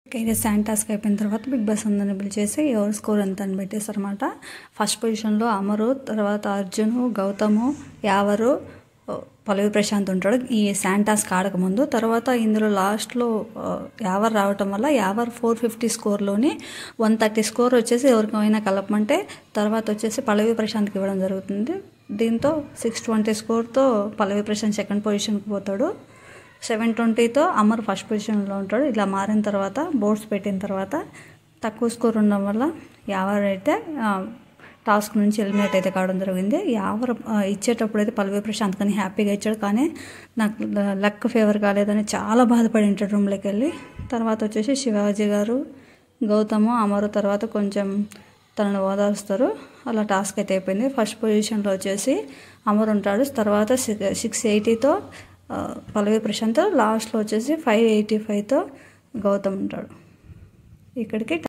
అయితే sand task అయిపోయిన తర్వాత బిగ్ బాస్ అందరిని పిలిచేసి ఎవరు స్కోర్ ఎంత అని పెట్టేశారు అనమాట ఫస్ట్ పొజిషన్లో అమరు తర్వాత అర్జును గౌతము యావరు పల్లవి ప్రశాంత్ ఉంటాడు ఈ శాండ్ టాస్క్ ఆడకముందు తర్వాత ఇందులో లాస్ట్లో ఆ, యావర్ రావటం వల్ల యావర్ ఫోర్ ఫిఫ్టీ స్కోర్లోని వన్ థర్టీ స్కోర్ వచ్చేసి ఎవరికైనా కలపమంటే తర్వాత వచ్చేసి పల్లవి ప్రశాంత్కి ఇవ్వడం జరుగుతుంది దీంతో సిక్స్ ట్వంటీ స్కోర్తో పల్లవి ప్రశాంత్ సెకండ్ పొజిషన్కి పోతాడు సెవెన్ ట్వంటీతో అమర్ ఫస్ట్ పొజిషన్లో ఉంటాడు ఇలా మారిన తర్వాత బోర్డ్స్ పెట్టిన తర్వాత తక్కువ స్కోర్ ఉండడం వల్ల యావర్ అయితే ఆ, టాస్క్ నుంచి ఎలిమినేట్ అయితే కావడం జరిగింది యావర్ ఆ, ఇచ్చేటప్పుడు అయితే పల్లవి ప్రశాంత్ కానీ హ్యాపీగా ఇచ్చాడు కానీ నాకు లక్ ఫేవర్ కాలేదని చాలా బాధపడి ఉంటాడు రూమ్లోకి వెళ్ళి తర్వాత వచ్చేసి శివాజీ గారు గౌతము అమరు తర్వాత కొంచెం తనను ఓదారుస్తారు అలా టాస్క్ అయితే అయిపోయింది ఫస్ట్ పొజిషన్లో వచ్చేసి అమర్ ఉంటాడు తర్వాత సిక్స్ ఎయిటీతో పల్లవి ప్రశాంత్ లాస్ట్లో వచ్చేసి ఫైవ్ ఎయిటీ ఫైవ్తో గౌతమ్ ఉంటాడు ఇక్కడికి